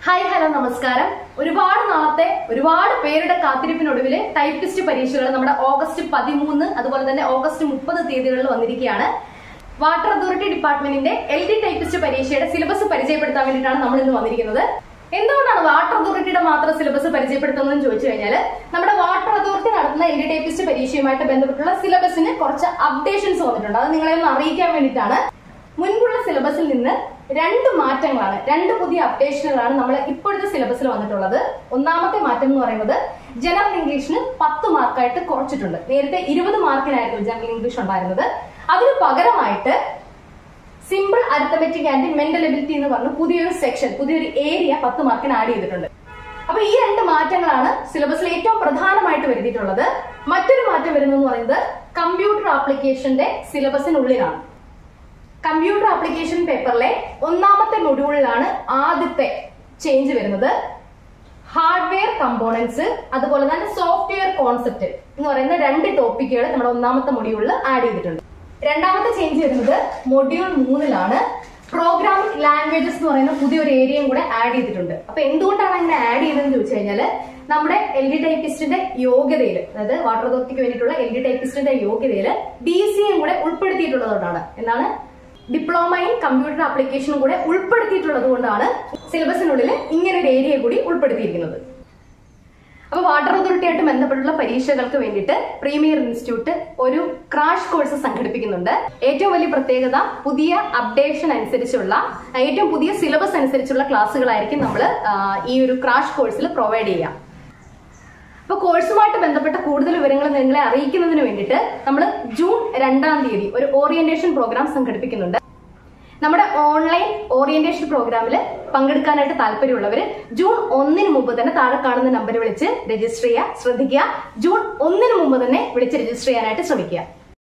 hi hello നമസ്കാരം ഒരുപാട് നാളത്തെ ഒരുപാട് പേരുടെ കാത്തിരിപ്പിനൊടുവിൽ ടൈപ്പിസ്റ്റ് പരീക്ഷകൾ നമ്മുടെ ഓഗസ്റ്റ് പതിമൂന്ന് അതുപോലെ തന്നെ ഓഗസ്റ്റ് മുപ്പത് തീയതികളിൽ വന്നിരിക്കുകയാണ് വാട്ടർ അതോറിറ്റി ഡിപ്പാർട്ട്മെന്റിന്റെ എൽ ഡി ടൈപ്പിസ്റ്റ് പരീക്ഷയുടെ സിലബസ് പരിചയപ്പെടുത്താൻ വേണ്ടിയിട്ടാണ് നമ്മൾ ഇന്ന് വന്നിരിക്കുന്നത് എന്തുകൊണ്ടാണ് വാട്ടർ അതോറിറ്റിയുടെ മാത്രം സിലബസ് പരിചയപ്പെടുത്തുന്നതെന്ന് ചോദിച്ചു കഴിഞ്ഞാൽ നമ്മുടെ വാട്ടർ അതോറിറ്റി നടത്തുന്ന എൽ ഡി ടൈപ്പിസ്റ്റ് പരീക്ഷയുമായിട്ട് ബന്ധപ്പെട്ടുള്ള സിലബസിന് കുറച്ച് അപ്ഡേഷൻസ് വന്നിട്ടുണ്ട് അത് നിങ്ങളെ ഒന്ന് അറിയിക്കാൻ വേണ്ടിയിട്ടാണ് മുൻപുള്ള സിലബസിൽ നിന്ന് രണ്ട് മാറ്റങ്ങളാണ് രണ്ട് പുതിയ അപ്ഡേഷനുകളാണ് നമ്മൾ ഇപ്പോഴത്തെ സിലബസിൽ വന്നിട്ടുള്ളത് ഒന്നാമത്തെ മാറ്റം എന്ന് പറയുന്നത് ജനറൽ ഇംഗ്ലീഷിന് പത്ത് മാർക്കായിട്ട് കുറച്ചിട്ടുണ്ട് നേരത്തെ ഇരുപത് മാർക്കിനായിരുന്നു ജനറൽ ഇംഗ്ലീഷ് ഉണ്ടായിരുന്നത് അതിന് പകരമായിട്ട് simple arithmetic and mental ability എന്ന് പറഞ്ഞ പുതിയൊരു സെക്ഷൻ പുതിയൊരു ഏരിയ പത്ത് മാർക്കിന് ആഡ് ചെയ്തിട്ടുണ്ട് അപ്പൊ ഈ രണ്ട് മാറ്റങ്ങളാണ് സിലബസിൽ ഏറ്റവും പ്രധാനമായിട്ട് വരുത്തിയിട്ടുള്ളത് മറ്റൊരു മാറ്റം വരുന്നത് പറയുന്നത് കമ്പ്യൂട്ടർ ആപ്ലിക്കേഷന്റെ സിലബസിനുള്ളിലാണ് കമ്പ്യൂട്ടർ ആപ്ലിക്കേഷൻ പേപ്പറിലെ ഒന്നാമത്തെ മൊഡ്യൂളിലാണ് ആദ്യത്തെ ചേഞ്ച് വരുന്നത് ഹാർഡ്വെയർ കമ്പോണൻസ് അതുപോലെ തന്നെ സോഫ്റ്റ്വെയർ കോൺസെപ്റ്റ് എന്ന് പറയുന്ന രണ്ട് ടോപ്പിക്കുകൾ നമ്മുടെ ഒന്നാമത്തെ മൊഡ്യൂളിൽ ആഡ് ചെയ്തിട്ടുണ്ട് രണ്ടാമത്തെ ചേഞ്ച് വരുന്നത് മൊഡ്യൂൾ മൂന്നിലാണ് പ്രോഗ്രാമിംഗ് ലാംഗ്വേജസ് എന്ന് പറയുന്ന പുതിയൊരു ഏരിയയും കൂടെ ആഡ് ചെയ്തിട്ടുണ്ട് അപ്പൊ എന്തുകൊണ്ടാണ് അങ്ങനെ ആഡ് ചെയ്തതെന്ന് ചോദിച്ചു കഴിഞ്ഞാൽ നമ്മുടെ എൽ ഡി ടൈപ്പിസ്റ്റിന്റെ യോഗ്യതയിൽ അതായത് വാട്ടർ അതോറിറ്റിക്ക് വേണ്ടിയിട്ടുള്ള എൽ ഡി ടൈപ്പിസ്റ്റിന്റെ യോഗ്യതയിൽ ഡി സിയും കൂടെ ഉൾപ്പെടുത്തിയിട്ടുള്ളതുകൊണ്ടാണ് എന്താണ് ഡിപ്ലോമ ഇൻ കമ്പ്യൂട്ടർ ആപ്ലിക്കേഷനും കൂടെ ഉൾപ്പെടുത്തിയിട്ടുള്ളത് കൊണ്ടാണ് സിലബസിനുള്ളിൽ ഇങ്ങനെ ഒരു ഏരിയ കൂടി ഉൾപ്പെടുത്തിയിരിക്കുന്നത് അപ്പൊ വാട്ടർ അതോറിറ്റിയായിട്ട് ബന്ധപ്പെട്ടുള്ള പരീക്ഷകൾക്ക് വേണ്ടിയിട്ട് പ്രീമിയർ ഇൻസ്റ്റിറ്റ്യൂട്ട് ഒരു ക്രാഷ് കോഴ്സ് സംഘടിപ്പിക്കുന്നുണ്ട് ഏറ്റവും വലിയ പ്രത്യേകത പുതിയ അപ്ഡേഷൻ അനുസരിച്ചുള്ള ഏറ്റവും പുതിയ സിലബസ് അനുസരിച്ചുള്ള ക്ലാസ്സുകളായിരിക്കും നമ്മൾ ഈ ഒരു ക്രാഷ് കോഴ്സിൽ പ്രൊവൈഡ് ചെയ്യുക അപ്പൊ കോഴ്സുമായിട്ട് ബന്ധപ്പെട്ട കൂടുതൽ വിവരങ്ങൾ നിങ്ങളെ അറിയിക്കുന്നതിന് വേണ്ടിയിട്ട് നമ്മൾ ജൂൺ രണ്ടാം തീയതി ഒരു ഓറിയന്റേഷൻ പ്രോഗ്രാം സംഘടിപ്പിക്കുന്നുണ്ട് നമ്മുടെ ഓൺലൈൻ ഓറിയന്റേഷൻ പ്രോഗ്രാമിൽ പങ്കെടുക്കാനായിട്ട് താല്പര്യമുള്ളവർ ജൂൺ ഒന്നിന് മുമ്പ് തന്നെ താഴെ കാണുന്ന നമ്പർ വിളിച്ച് രജിസ്റ്റർ ചെയ്യുക ശ്രദ്ധിക്കുക ജൂൺ ഒന്നിന് മുമ്പ് തന്നെ വിളിച്ച് രജിസ്റ്റർ ചെയ്യാനായിട്ട് ശ്രമിക്കുക